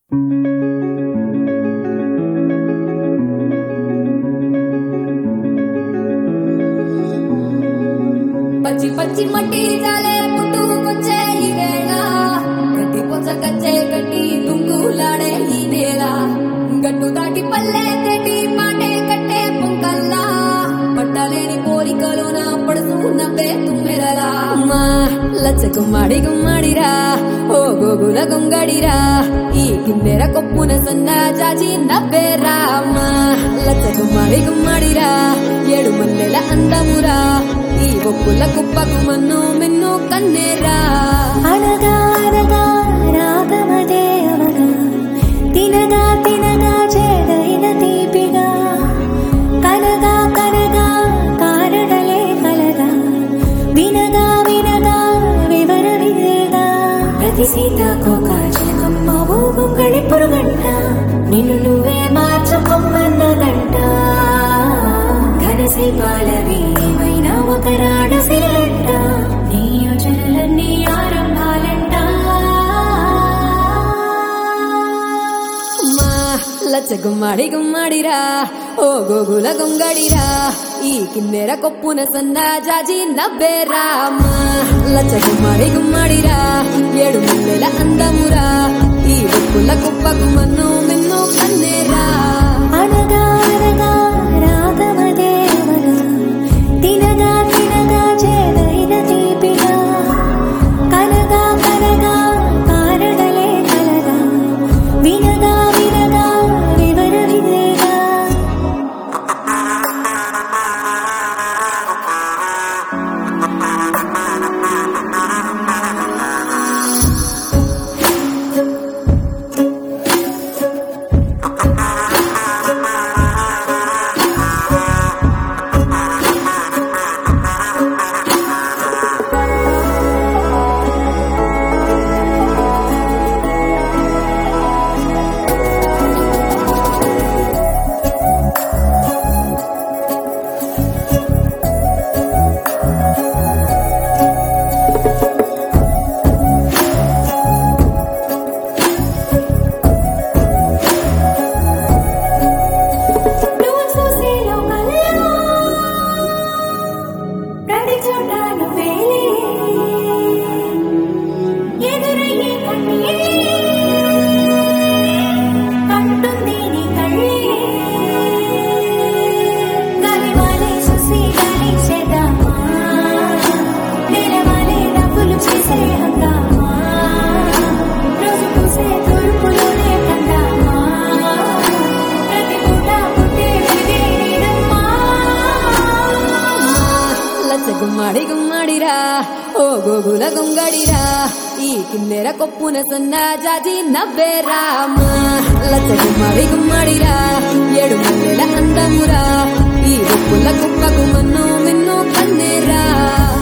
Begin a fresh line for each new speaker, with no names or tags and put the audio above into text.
పచ్చి పచ్చి మట్టి జాలే పుట్టుకొచ్చే ఈ వేళ గట్టి పొచ్చకచ్చే గట్టి తుంగులాడే ఈ నేల గట్టు దాటి పల్లె తెటి పాటే కట్టే పొంకల్లా పట్టలేని పోలికలు నా పడుతున్న పేతుమ్మెదలా అమ్మా లచ్చ గుమ్మాడి గుమ్మాడిరా ఓ గోగుల గొంగడిరా ఈ కిందెర కొప్పున సన్న జాజి నవ్వేరా అమ్మా లచ్చ గుమ్మాడి గుమ్మాడిరా ఏడు మల్లెల అందమురా ఈ ఒప్పుల కుప్పకు మన్ను మిన్ను కన్నేరా
అనగా అనగా రాగమదే అవగా తినగా తినగా చేదైన తీపిగా కనగా కనగా కారణలే కలగా వినగా వినగా వివర విదేగా ప్రతి సీతాకోక చిలకమ్మ ఊగు గడి పురుగంట నిన్ను నువ్వే మార్చుకోమన్న గంట ఘనసి పాలవి ఏమైనా ఒక రాడసిలంట నీ యోచనలన్నీ ఆరంభాలంట
అమ్మా లచ్చ గుమ్మాడి గుమ్మాడిరా ఓ గోగుల గొంగడిరా ఈ కిన్నెర కొప్పున సన్న జాజి నవ్వేరా అమ్మా లచ్చ గుమ్మాడి గుమ్మాడిరా ఏడు మల్లెల అందమురా ఈ ఒప్పుల కుప్పకు మన్ను మిన్ను కన్నేరా
అనగా అనగా రాగమదే అవగా తినగా తినగా చేదైన తీపిగా కనగా కనగా కారణలే కలగా వినగా వినగా వివర విదేగా నువ్వు చూసే లోకల్లో ప్రతి చోట నువ్వేలే ఎదురయ్యే కన్నీళ్ళే కంటుంది నీ కళ్ళే గాలివాలే చూసి గాలి చేద్దామా నేలవాలే నవ్వులు చేసే హంగామా రోజు పూసే తూర్పులోనే కందామా ప్రతి పూట పుట్టే వివేడమ్మా
లచ్చ గుమ్మాడి గుమ్మాడిరా ఓ గోగుల గొంగడిరా ఈ కిన్నెర కొప్పున సన్న జాజి నవ్వేరా అమ్మా లచ్చ గుమ్మాడి గుమ్మాడిరా ఏడు మల్లెల అందమురా ఈ ఒప్పుల కుప్పకు మన్ను మిన్ను కన్నేరా